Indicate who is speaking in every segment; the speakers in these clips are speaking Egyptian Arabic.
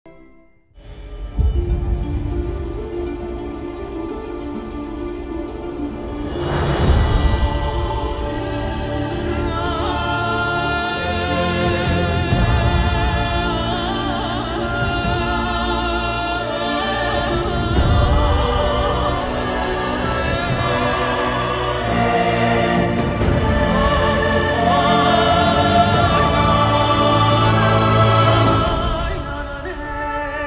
Speaker 1: Hey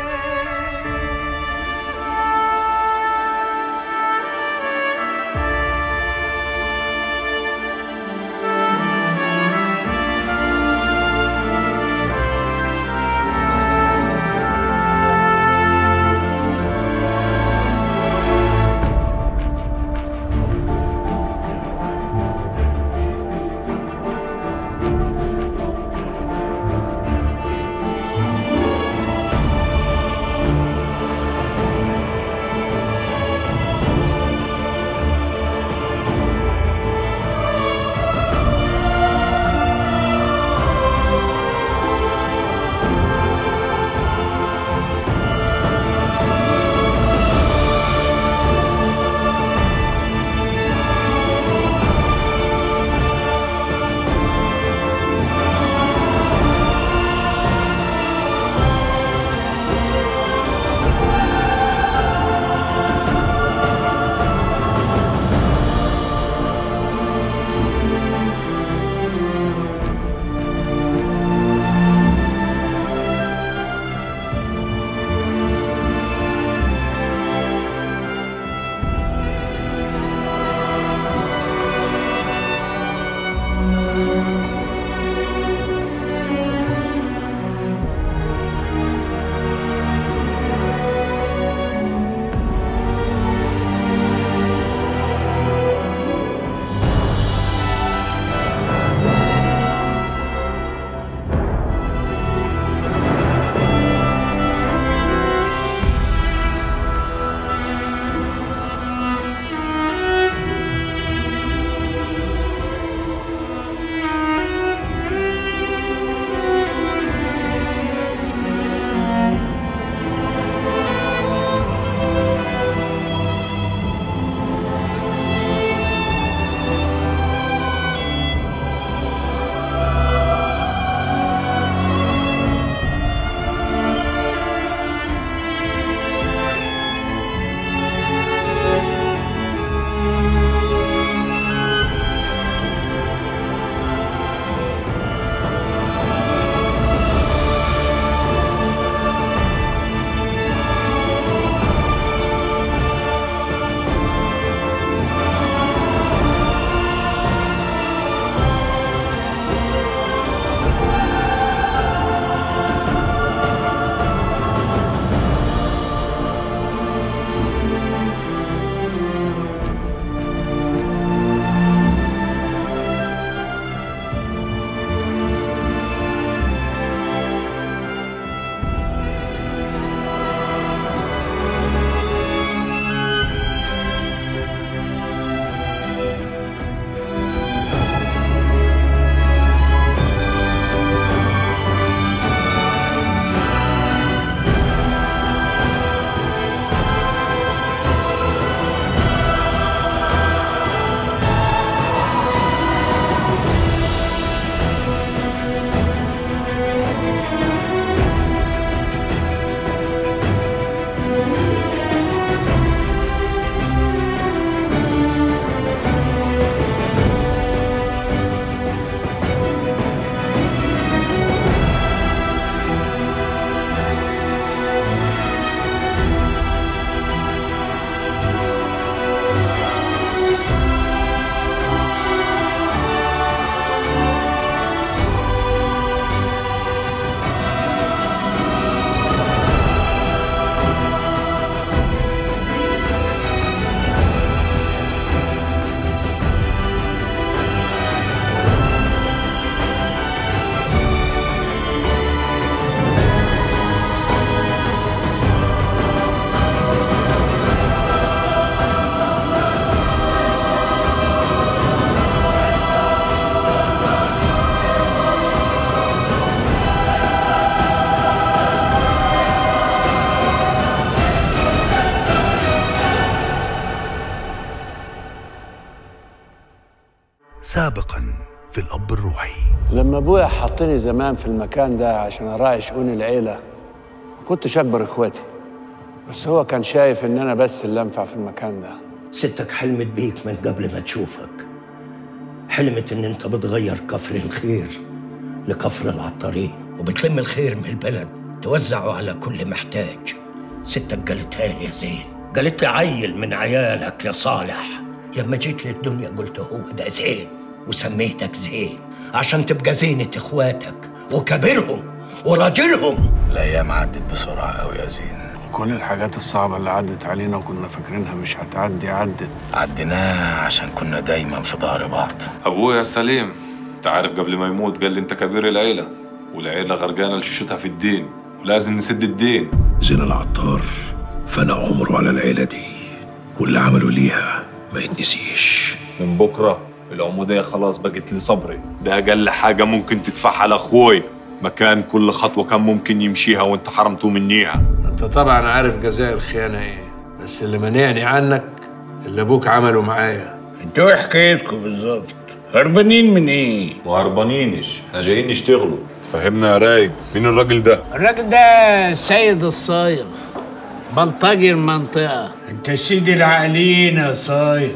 Speaker 1: سابقا في الأب الروحي
Speaker 2: لما ابويا حطني زمان في المكان ده عشان اراعي شؤون العيله ما كنتش اكبر اخواتي بس هو كان شايف ان انا بس اللي انفع في المكان ده
Speaker 3: ستك حلمت بيك من قبل ما تشوفك حلمت ان انت بتغير كفر الخير لكفر العطارين وبتلم الخير من البلد توزعه على كل محتاج ستك قالتها لي يا زين قالت لي عيل من عيالك يا صالح لما جيت للدنيا قلت هو ده زين وسميتك زين عشان تبقى زينة اخواتك وكبرهم وراجلهم
Speaker 4: الايام عدت بسرعه قوي يا زين
Speaker 2: كل الحاجات الصعبه اللي عدت علينا وكنا فاكرينها مش هتعدي عدت
Speaker 4: عديناها عشان كنا دايما في ظهر بعض
Speaker 5: ابويا سليم انت عارف قبل ما يموت قال لي انت كبير العيله والعيله غرقانه لشوشتها في الدين ولازم نسد الدين
Speaker 6: زين العطار فنى عمره على العيلة دي واللي عمله ليها ما يتنسيش
Speaker 5: من بكره العموديه خلاص بقت لصبري ده اقل حاجه ممكن تدفعها لاخوي مكان كل خطوه كان ممكن يمشيها وانت حرمته منيها
Speaker 2: انت طبعا عارف جزاء الخيانه ايه بس اللي منعني عنك اللي ابوك عمله معايا
Speaker 4: انتوا ايه حكايتكم بالظبط هربانين من ايه
Speaker 5: وهربانينش احنا جايين نشتغلوا تفهمنا يا رايق مين الراجل ده
Speaker 2: الراجل ده السيد الصايغ بلطجي المنطقه
Speaker 4: انت سيد العاقلين يا صايغ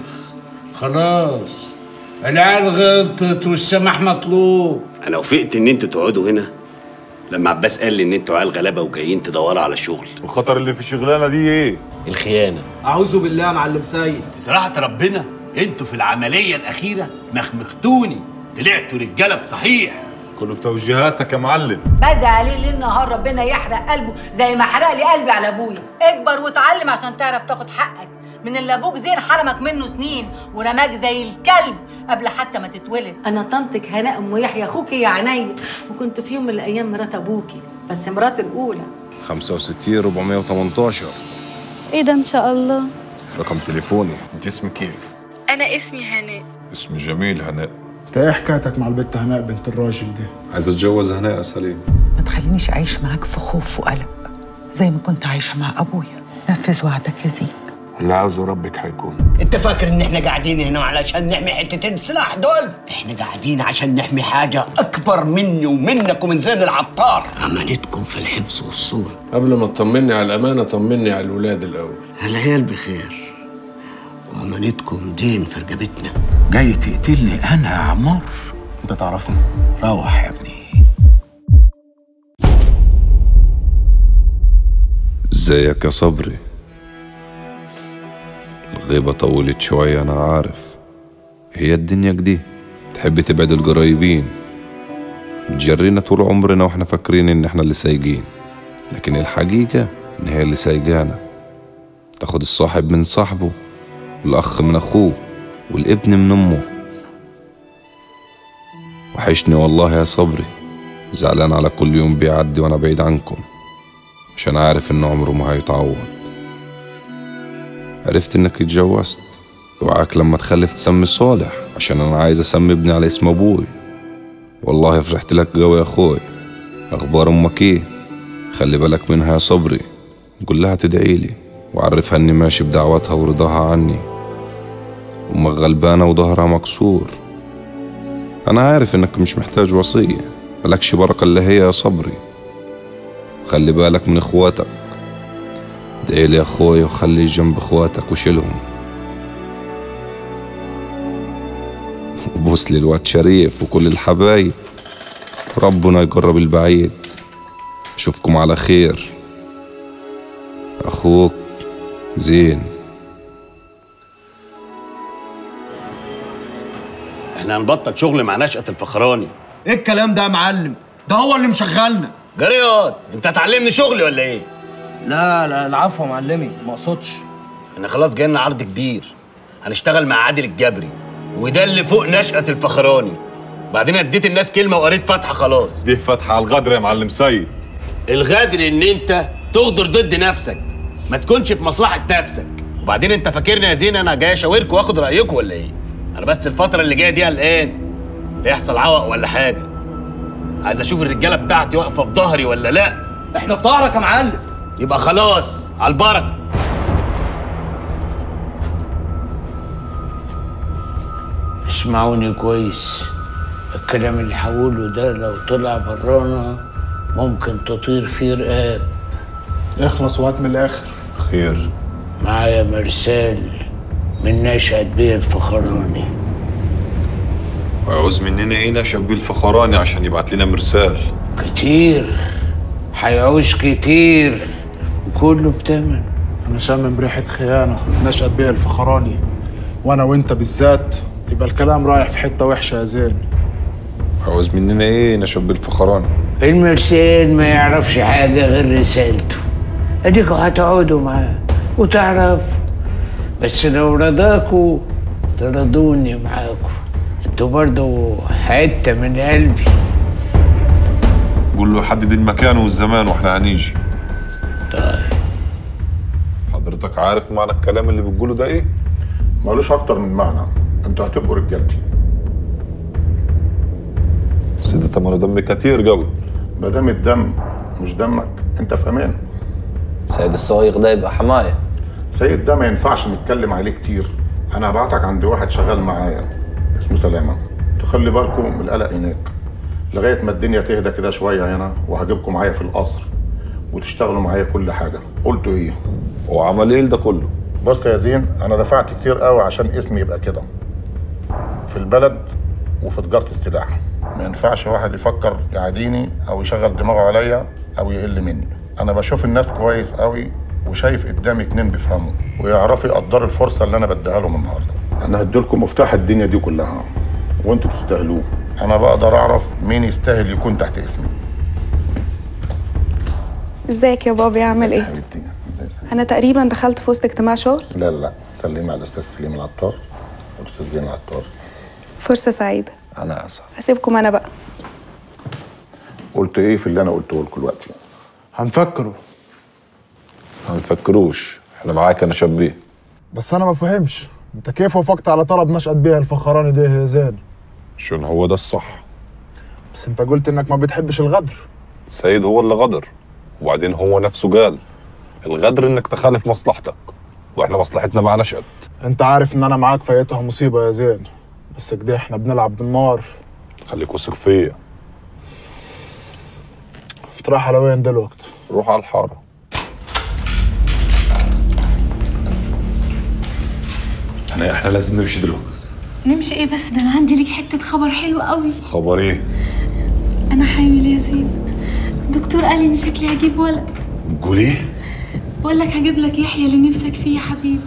Speaker 4: خلاص العيال غلطت والسماح مطلوب
Speaker 7: انا وافقت ان انتوا تقعدوا هنا لما عباس قال لي ان انتوا عيال غلابه وجايين تدوروا على شغل
Speaker 5: الخطر اللي في الشغلانه دي ايه
Speaker 7: الخيانه
Speaker 8: اعوذ بالله يا معلم سيد
Speaker 7: بصراحه ربنا انتوا في العمليه الاخيره مخمختوني طلعتوا رجاله بصحيح
Speaker 5: كله بتوجيهاتك يا معلم
Speaker 9: بدي عليه ليل نهار ربنا يحرق قلبه زي ما حرق لي قلبي على ابويا اكبر واتعلم عشان تعرف تاخد حقك من اللي ابوك زين حرمك منه سنين ورماك زي الكلب قبل حتى ما تتولد انا طنطك هناء ام يحيى اخوكي يا عينيا وكنت في يوم من الايام مرات ابوكي بس مرات الاولى
Speaker 5: 65 418
Speaker 10: ايه ده ان شاء الله
Speaker 5: رقم تليفوني انت اسمك ايه
Speaker 10: انا اسمي هناء
Speaker 5: اسم جميل هناء
Speaker 11: انت ايه حكايتك مع البت هناء بنت الراجل دي
Speaker 5: عايز اتجوز هناء يا سليم
Speaker 12: ما تخلينيش أعيش معاك في خوف وقلق زي ما كنت عايشة مع أبويا نفذ وعدك يا زين
Speaker 2: اللي عاوزه ربك هيكون
Speaker 3: انت فاكر ان احنا قاعدين هنا علشان نحمي حتتين سلاح دول احنا قاعدين عشان نحمي حاجة اكبر مني ومنك ومن زين العطار امانتكم في الحفظ والصون
Speaker 2: قبل ما تطمني على الامانه طمني على الولاد الاول
Speaker 3: العيال بخير وامانتكم دين في رقبتنا
Speaker 4: جاي تقتلني انا يا عمار انت تعرفني روح يا ابني
Speaker 5: ازيك يا صبري الغيبة طولت شوية أنا عارف هي الدنيا كدي تحب تبعد القرايبين بتجرينا طول عمرنا واحنا فاكرين ان احنا اللي سايقين لكن الحقيقة ان هي اللي سايقانا تاخد الصاحب من صاحبه والأخ من أخوه والابن من أمه وحشني والله يا صبري زعلان على كل يوم بيعدي وأنا بعيد عنكم عشان عارف إن عمره ما هيتعوض عرفت إنك اتجوزت اوعاك لما تخلف تسمي صالح عشان أنا عايز أسمي ابني على اسم أبوي والله فرحت لك قوي يا أخوي أخبار أمك إيه خلي بالك منها يا صبري قول لها تدعي لي وعرفها إني ماشي بدعوتها ورضاها عني أمك غلبانة وظهرها مكسور أنا عارف إنك مش محتاج وصية ملكش بركة إلا هي يا صبري خلي بالك من إخواتك ادعي لي يا أخوي وخلي جنب إخواتك وشيلهم وبوس لي الواد شريف وكل الحبايب ربنا يقرب البعيد أشوفكم على خير أخوك زين
Speaker 7: احنا هنبطل شغل مع نشأة الفخراني
Speaker 8: ايه الكلام ده يا معلم ده هو اللي مشغلنا
Speaker 7: جريات انت هتعلمني شغلي ولا ايه
Speaker 8: لا لا العفو يا معلمي ما اقصدش
Speaker 7: احنا خلاص جاي لنا عرض كبير هنشتغل مع عادل الجبري وده اللي فوق نشأة الفخراني بعدين اديت الناس كلمة وقريت فاتحة خلاص
Speaker 5: دي فتحة على الغدر يا معلم سيد
Speaker 7: الغدر ان انت تغدر ضد نفسك ما تكونش في مصلحة نفسك وبعدين انت فاكرني يا زين انا جاي اشاوركم واخد رأيكم ولا ايه انا بس الفترة اللي جاية دي قلقان لا يحصل عوق ولا حاجة عايز اشوف الرجالة بتاعتي واقفة في ظهري ولا لا
Speaker 8: احنا في ظهرك يا معلم
Speaker 7: يبقى خلاص على البركة
Speaker 13: اسمعوني كويس الكلام اللي هقوله ده لو طلع برانا ممكن تطير فيه رقاب
Speaker 11: اخلص وهات من الاخر
Speaker 5: خير
Speaker 13: معايا مرسال من نشأة بيه الفخراني
Speaker 5: ويعوز مننا ايه نشأ بيه الفخراني عشان يبعت لنا مرسال
Speaker 13: كتير هيعوز كتير وكله بتمن
Speaker 11: انا شامم ريحه خيانه نشأت بيها الفخراني وانا وانت بالذات يبقى الكلام رايح في حته وحشه يا زين
Speaker 5: عاوز مننا ايه نشأ بيه الفخراني
Speaker 13: المرسال ما يعرفش حاجة غير رسالته اديكوا هتقعدوا معاه وتعرفوا بس لو رضاكوا ترضوني معاكوا انتوا برضو حتة من قلبي
Speaker 5: قول له يحدد المكان والزمان واحنا هنيجي
Speaker 13: طيب
Speaker 5: حضرتك عارف معنى الكلام اللي بتقوله ده ايه؟
Speaker 14: مالوش اكتر من معنى انتوا هتبقوا رجالتي
Speaker 5: سيدي تمنه دم كتير قوي
Speaker 14: ما دام الدم مش دمك انت في امان
Speaker 15: سيد الصايغ ده يبقى حمايه
Speaker 14: سيد ده ما ينفعش نتكلم عليه كتير انا هبعتك عند واحد شغال معايا اسمه سلامه تخلي بالكم من القلق هناك لغايه ما الدنيا تهدى كده شويه هنا وهجيبكم معايا في القصر وتشتغلوا معايا كل حاجه قلتوا ايه
Speaker 5: وعمل ايه ده كله
Speaker 14: بص يا زين انا دفعت كتير قوي عشان اسمي يبقى كده في البلد وفي تجاره السلاح ما ينفعش واحد يفكر يعاديني او يشغل دماغه عليا او يقل مني انا بشوف الناس كويس قوي وشايف قدامي اتنين بيفهموا ويعرفوا يقدروا الفرصه اللي انا بديها لهم النهارده انا هديلكم مفتاح الدنيا دي كلها وانتوا تستاهلوه انا بقدر اعرف مين يستاهل يكون تحت اسمي
Speaker 16: ازيك يا بابي عامل ايه؟
Speaker 14: حبيبتي
Speaker 16: انا تقريبا دخلت في وسط اجتماع شغل
Speaker 14: لا لا سلمي على الاستاذ سليم العطار والاستاذ زين العطار
Speaker 16: فرصة سعيدة
Speaker 14: انا اسف
Speaker 16: اسيبكم انا بقى
Speaker 14: قلت ايه في اللي انا قلته لكم دلوقتي
Speaker 11: هنفكره
Speaker 5: ما نفكروش احنا معاك انا شبيه
Speaker 11: بس انا ما فهمش انت كيف وافقت على طلب نشأت بيها الفخراني ده يا زين
Speaker 5: عشان هو ده الصح
Speaker 11: بس انت قلت انك ما بتحبش الغدر
Speaker 5: سيد هو اللي غدر وبعدين هو نفسه قال الغدر انك تخالف مصلحتك واحنا مصلحتنا مع نشأت
Speaker 11: انت عارف ان انا معاك فايتها مصيبه يا زين بس كده احنا بنلعب بالنار
Speaker 5: خليك واثق فيا
Speaker 11: انت رايح على وين دلوقتي
Speaker 5: روح على الحاره احنا احنا لازم نمشي دلوقتي
Speaker 10: نمشي ايه بس ده انا عندي ليك حته خبر حلو قوي
Speaker 5: خبر ايه
Speaker 10: انا حامل يا زين الدكتور قال لي ان شكلي هجيب ولد
Speaker 5: قول ايه
Speaker 10: بقول لك هجيب لك يحيى اللي نفسك فيه يا حبيبي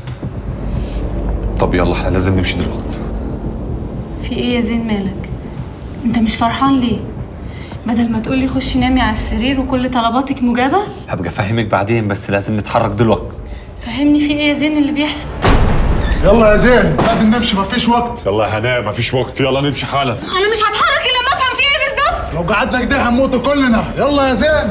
Speaker 5: طب يلا احنا لازم نمشي دلوقتي
Speaker 10: في ايه يا زين مالك انت مش فرحان ليه بدل ما تقولي خشي نامي على السرير وكل طلباتك مجابه
Speaker 17: هبقى افهمك بعدين بس لازم نتحرك دلوقتي
Speaker 10: فهمني في ايه يا زين اللي بيحصل
Speaker 11: يلا يا زين لازم نمشي مفيش وقت
Speaker 5: يلا يا هناء مفيش وقت يلا نمشي حالا
Speaker 10: انا مش هتحرك الا لما افهم في ايه بالظبط
Speaker 11: لو قعدنا كده هنموت كلنا يلا يا زين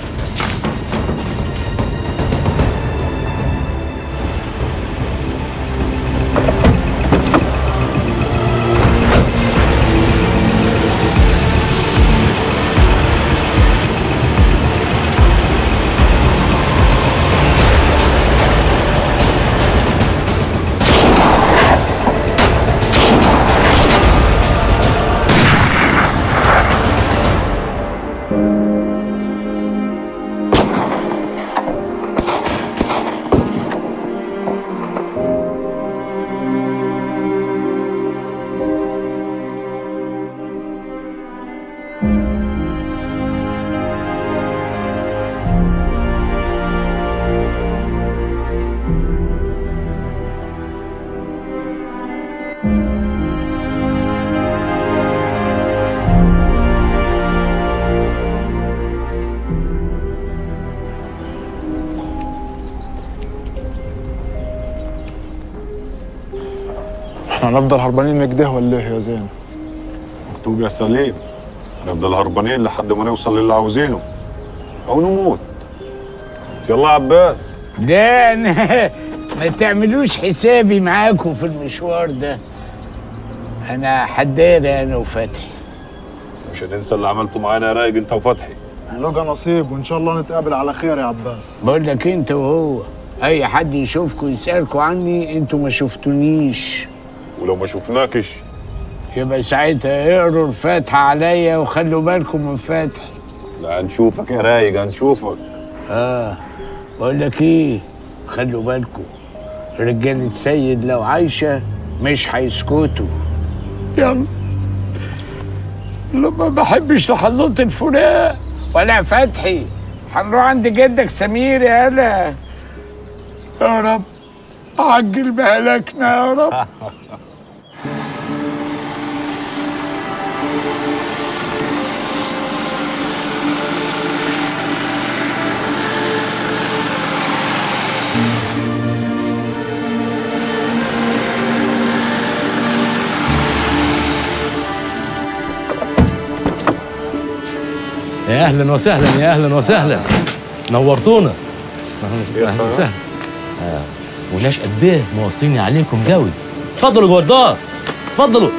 Speaker 11: احنا هنفضل هربانين كده ولا ايه يا زين
Speaker 5: مكتوب يا سليم نفضل هربانين لحد ما نوصل للي عاوزينه او نموت يلا يا عباس
Speaker 13: ده انا ما تعملوش حسابي معاكم في المشوار ده انا حداري انا وفتحي
Speaker 5: مش هننسى اللي عملته معانا يا رايق انت وفتحي
Speaker 11: هنلقى نصيب وان شاء الله نتقابل على خير يا عباس
Speaker 13: بقول لك انت وهو اي حد يشوفكم يسالكوا عني انتوا ما شفتونيش
Speaker 18: ولو ما شفناكش
Speaker 13: يبقى ساعتها اقروا الفاتحة عليا وخلوا بالكم من فتحي
Speaker 18: لا هنشوفك يا رايق هنشوفك
Speaker 13: اه بقول لك ايه خلوا بالكم رجالة سيد لو عايشة مش هيسكتوا يلا لما ما بحبش لحظات الفراق ولا فتحي هنروح عند جدك سمير يالا يا رب عجل بهلاكنا يا رب
Speaker 19: يا اهلا وسهلا يا اهلا وسهلا نورتونا اهلا أهلاً وسهلا آه. وناش قد ايه موصيني عليكم قوي اتفضلوا جوه الدار اتفضلوا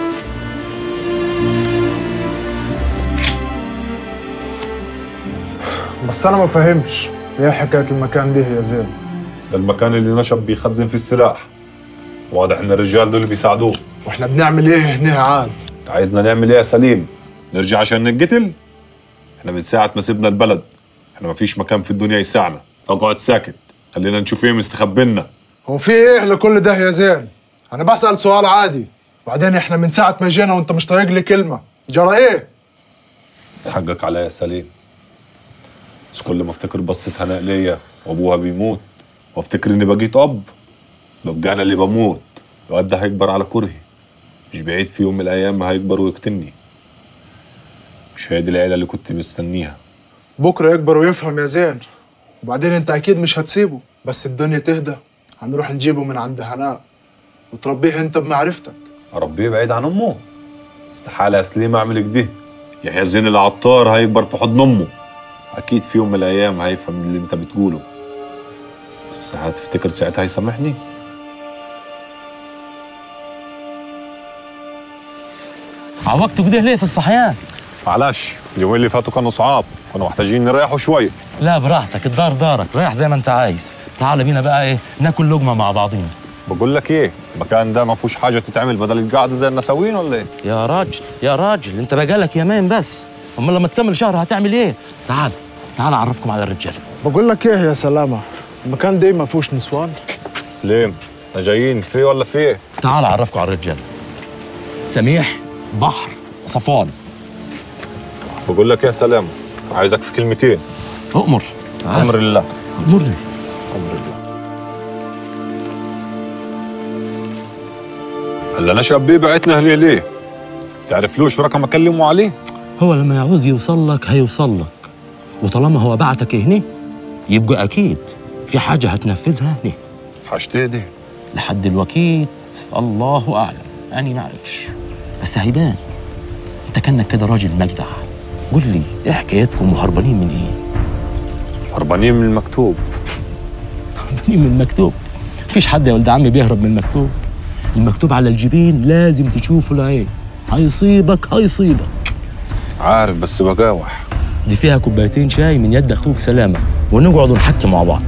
Speaker 11: بس انا ما فهمتش ايه حكايه المكان دي يا زين
Speaker 18: ده المكان اللي نشب بيخزن فيه السلاح واضح ان الرجال دول بيساعدوه
Speaker 11: واحنا بنعمل ايه هنا عاد
Speaker 18: عايزنا نعمل ايه يا سليم نرجع عشان نتقتل احنا من ساعه ما سيبنا البلد احنا ما فيش مكان في الدنيا يساعنا اقعد ساكت خلينا نشوف ايه مستخبينا
Speaker 11: هو في ايه لكل ده يا زين انا بسال سؤال عادي وبعدين احنا من ساعه ما جينا وانت مش طايق لي كلمه جرى ايه
Speaker 18: حقك عليا يا سليم بس كل ما افتكر بصة هناء ليا وابوها بيموت وافتكر اني بقيت اب ببقى انا اللي بموت الواد ده هيكبر على كرهي مش بعيد في يوم من الايام هيكبر ويقتلني مش هي دي العيله اللي كنت مستنيها
Speaker 11: بكره يكبر ويفهم يا زين وبعدين انت اكيد مش هتسيبه بس الدنيا تهدى هنروح نجيبه من عند هناء وتربيه انت بمعرفتك
Speaker 18: اربيه بعيد عن امه استحاله يا سليم اعمل كده يحيى زين العطار هيكبر في حضن امه اكيد في يوم من الايام هيفهم اللي انت بتقوله بس هتفتكر ساعتها هيسامحني
Speaker 19: عوقتوا كده ليه في الصحيان
Speaker 18: معلش اليومين اللي فاتوا كانوا صعاب كنا محتاجين نريحوا شويه
Speaker 19: لا براحتك الدار دارك رايح زي ما انت عايز تعال بينا بقى ايه ناكل لقمه مع بعضينا
Speaker 18: بقول لك ايه المكان ده ما فيهوش حاجه تتعمل بدل القعده زي النساوين ولا ايه
Speaker 19: يا راجل يا راجل انت بقالك يومين بس امال لما تكمل شهر هتعمل ايه تعال تعال اعرفكم على الرجال
Speaker 11: بقول لك ايه يا سلامه المكان ده ما فيهوش نسوان
Speaker 18: سليم احنا جايين في ولا في ايه
Speaker 19: تعال اعرفكم على الرجال سميح بحر صفوان
Speaker 18: بقول لك يا سلام عايزك في كلمتين
Speaker 19: اؤمر
Speaker 18: امر الله
Speaker 19: امرني
Speaker 18: امر الله هلا نشأ بيه بعتنا ليه ليه تعرف له شو رقم اكلمه عليه
Speaker 19: هو لما يعوز يوصل لك هيوصل لك وطالما هو بعتك هنا يبقى اكيد في حاجه هتنفذها هنا
Speaker 18: حاجتي دي
Speaker 19: لحد الوكيل الله اعلم يعني ما اعرفش بس هيبان انت كانك كده راجل مجدع قول لي ايه حكايتكم وهربانين من ايه
Speaker 18: هربانين من المكتوب
Speaker 19: هربانين من المكتوب مفيش حد يا ولد عمي بيهرب من المكتوب المكتوب على الجبين لازم تشوفه العين هيصيبك هيصيبك
Speaker 18: عارف بس بجاوح
Speaker 19: دي فيها كوبايتين شاي من يد اخوك سلامه ونقعد نحكي مع بعض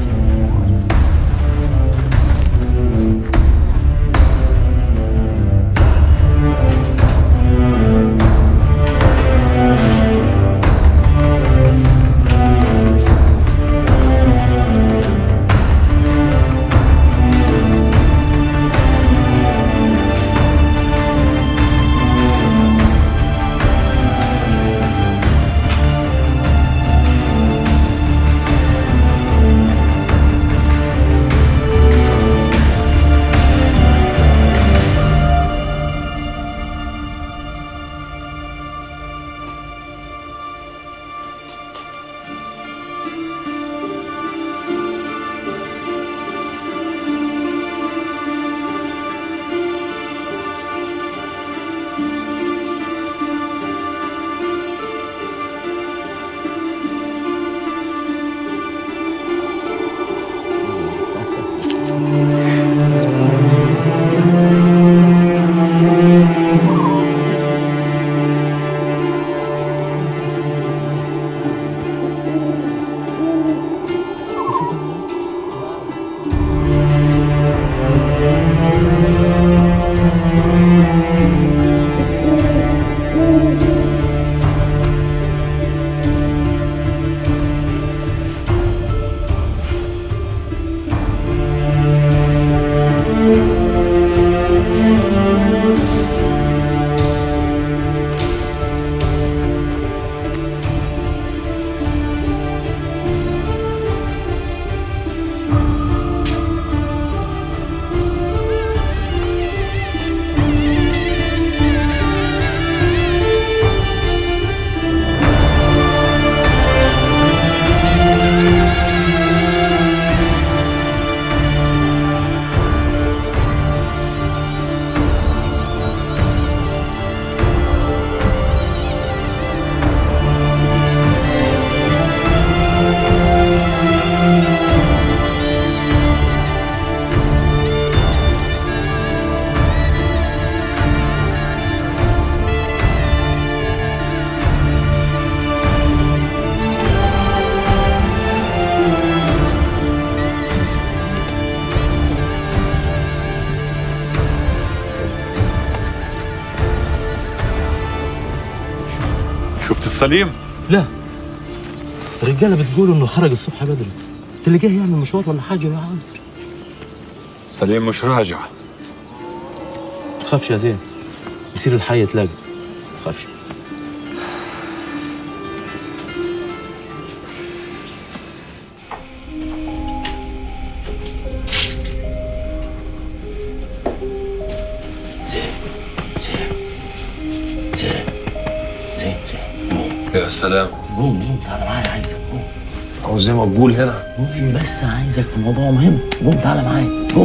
Speaker 18: سليم
Speaker 19: لا الرجاله بتقول انه خرج الصبح بدري تلاقيه يعمل مشوار ولا حاجه ويعود
Speaker 18: سليم مش راجع
Speaker 19: ما تخافش يا زين يصير الحي تلاقي ما تخافش
Speaker 3: زين زين زين زين زين
Speaker 18: يا سلام
Speaker 3: قوم قوم تعالى معايا عايزك قوم
Speaker 18: هو زي ما بقول هنا
Speaker 3: قوم في بس عايزك في موضوع مهم قوم تعالى معايا قوم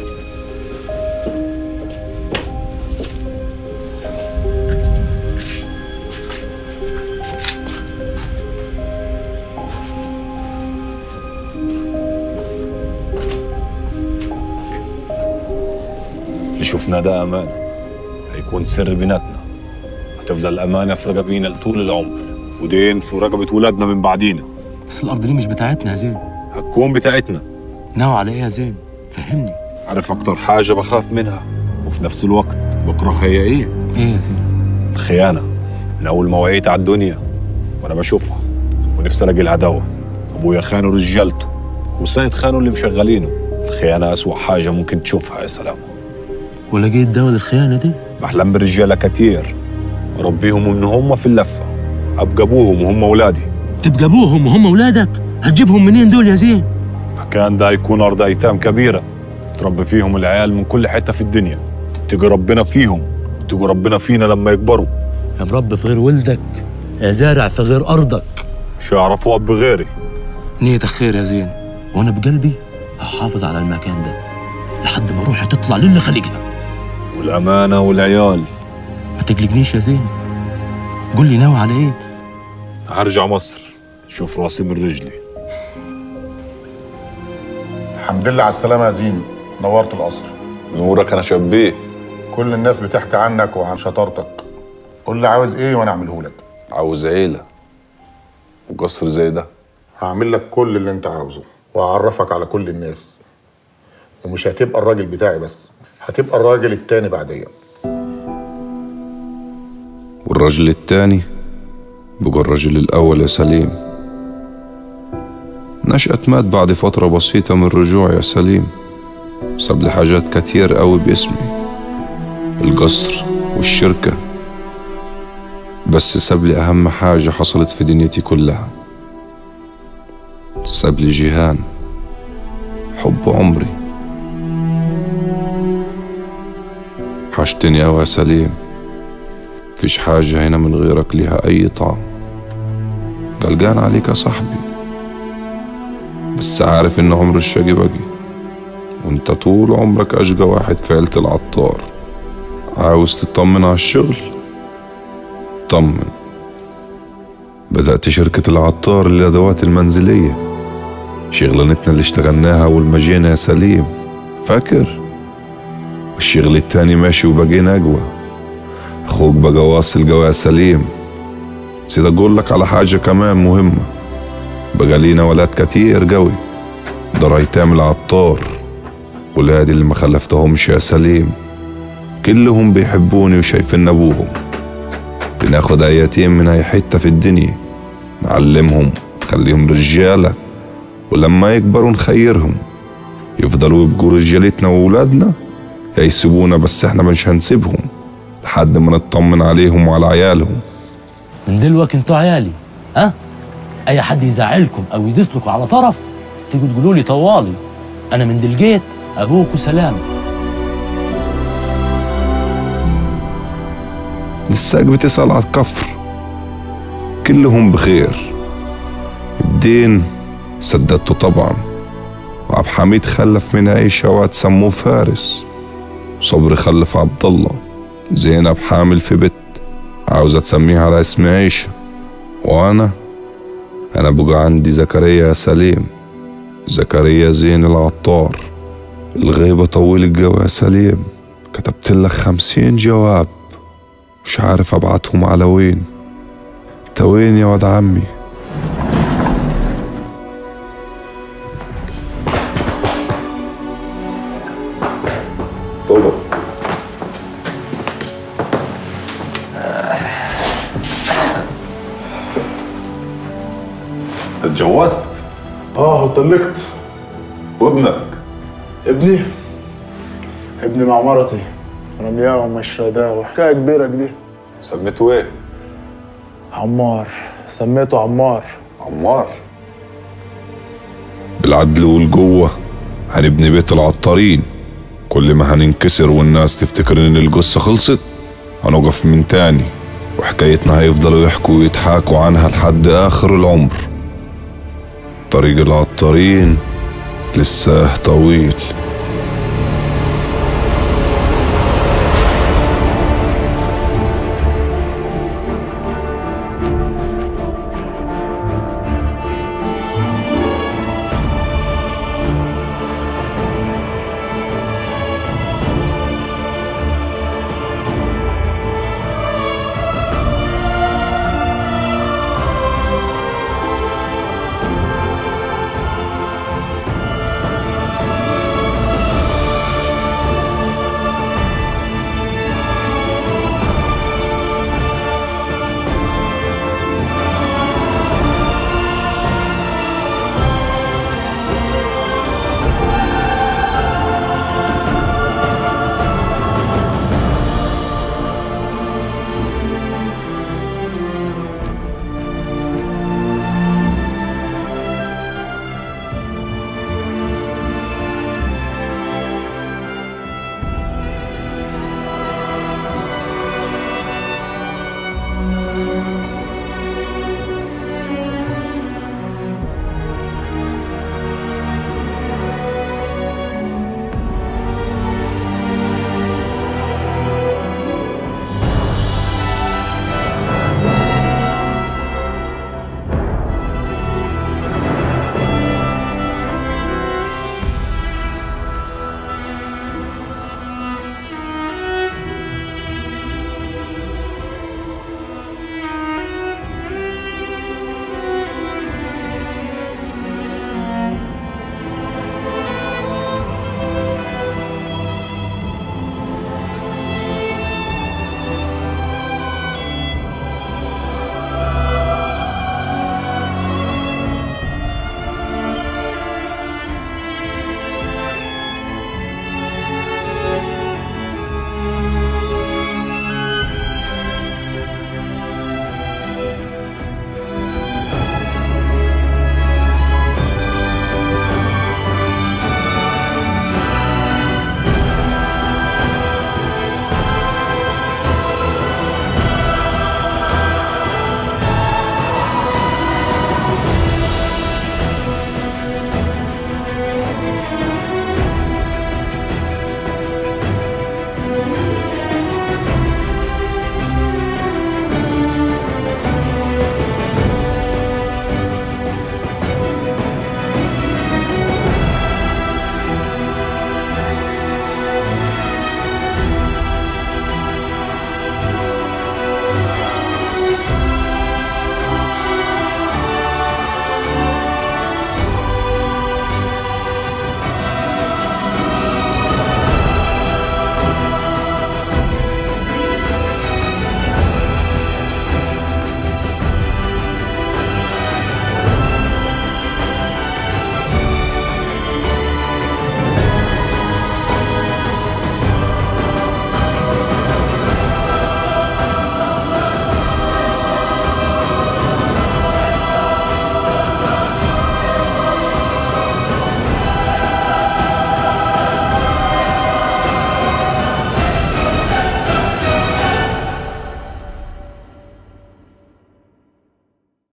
Speaker 18: اللي شفناه ده أمانة هيكون سر بيناتنا هتفضل الأمانة في رقبينا لطول العمر ودين في رقبة ولادنا من بعدينا
Speaker 19: بس الارض دي مش بتاعتنا يا زين
Speaker 18: هتكون بتاعتنا
Speaker 19: ناوي على ايه يا زين فهمني
Speaker 18: عارف أكتر حاجة بخاف منها وفي نفس الوقت بكرهها هي إيه؟
Speaker 19: ايه يا زين
Speaker 18: الخيانة من أول ما وعيت على الدنيا وأنا بشوفها ونفسي ألاقي لها دواء أبويا خانوا رجالته وسيد خانوا اللي مشغلينه الخيانة أسوأ حاجة ممكن تشوفها يا سلام
Speaker 19: ولقيت دواء للخيانه دي
Speaker 18: بحلم برجالة كتير أربيهم إن هم في اللفة أبقى أبوهم وهم أولادي
Speaker 19: تبقى ابوهم وهم اولادك هتجيبهم منين دول يا زين
Speaker 18: مكان ده يكون أرض أيتام كبيرة تربي فيهم العيال من كل حتة في الدنيا تيجي ربنا فيهم تيجي ربنا فينا لما يكبروا
Speaker 19: يا مربي في غير ولدك يا زارع في غير ارضك
Speaker 18: مش هيعرفوا أب غيري
Speaker 19: نيتك خير يا زين وانا بقلبي هحافظ على المكان ده لحد ما روحي تطلع للي خلقها
Speaker 18: والأمانة والعيال
Speaker 19: ما تقلقنيش يا زين قول لي ناوي على ايه
Speaker 18: هرجع مصر شوف راسي من رجلي
Speaker 14: الحمد لله على السلامة يا زين نورت القصر
Speaker 18: نورك أنا شبيه
Speaker 14: كل الناس بتحكي عنك وعن شطارتك قول لي عاوز ايه وانا اعمله لك
Speaker 18: عاوز عيلة وقصر زي ده
Speaker 14: هعمل لك كل اللي انت عاوزه وهعرفك على كل الناس ومش هتبقى الراجل بتاعي بس هتبقى الراجل التاني بعديا
Speaker 5: والرجل التاني بقى الرجل الأول يا سليم نشأة مات بعد فترة بسيطة من رجوع يا سليم ساب لي حاجات كتير قوي باسمي القصر والشركة بس ساب لي أهم حاجة حصلت في دنيتي كلها ساب لي جيهان حب عمري حشتني أوي يا سليم مفيش حاجة هنا من غيرك ليها أي طعم قلقان عليك يا صاحبي بس عارف إن عمر الشقي بقي وانت طول عمرك أشقى واحد في عيلة العطار عاوز تطمن على الشغل طمن بدأت شركة العطار للأدوات المنزلية شغلانتنا اللي اشتغلناها أول ما جينا يا سليم فاكر والشغل التاني ماشي وبقينا أقوى أخوك بقى واصل جوا يا سليم نسيت أقول لك على حاجة كمان مهمة بقى لينا ولاد كتير قوي ده ريتام العطار ولادي اللي ما خلفتهمش يا سليم كلهم بيحبوني وشايفين أبوهم بناخد أي يتيم من أي حتة في الدنيا نعلمهم نخليهم رجالة ولما يكبروا نخيرهم يفضلوا يبقوا رجالتنا وولادنا يا يسيبونا بس احنا مش هنسيبهم لحد ما نطمن عليهم وعلى عيالهم
Speaker 19: من دلوقتي انتوا عيالي ها اي حد يزعلكم او يدسلكوا على طرف تيجوا تقولوا لي طوالي انا من دلجيت ابوك وسلام
Speaker 5: لساك بتسأل على الكفر كلهم بخير الدين سددته طبعا وعبد حميد خلف من عيشة واد سموه فارس صبري خلف عبد الله زينب حامل في بيت عاوزة تسميها على اسم عيشة وأنا أنا بقى عندي زكريا يا سليم زكريا زين العطار الغيبة طويل الجو يا سليم كتبت لك خمسين جواب مش عارف أبعتهم على وين انت وين يا واد عمي
Speaker 18: طبعا اتجوزت
Speaker 11: اه وطلقت
Speaker 18: وابنك
Speaker 11: ابني ابني مع مرتي رمياه ومش راضاه وحكايه كبيره كده
Speaker 18: سميته ايه؟
Speaker 11: عمار سميته عمار
Speaker 18: عمار
Speaker 5: بالعدل والجوة هنبني بيت العطارين كل ما هننكسر والناس تفتكر ان القصة خلصت هنقف من تاني وحكايتنا هيفضلوا يحكوا ويضحكوا عنها لحد آخر العمر طريق العطارين لسه طويل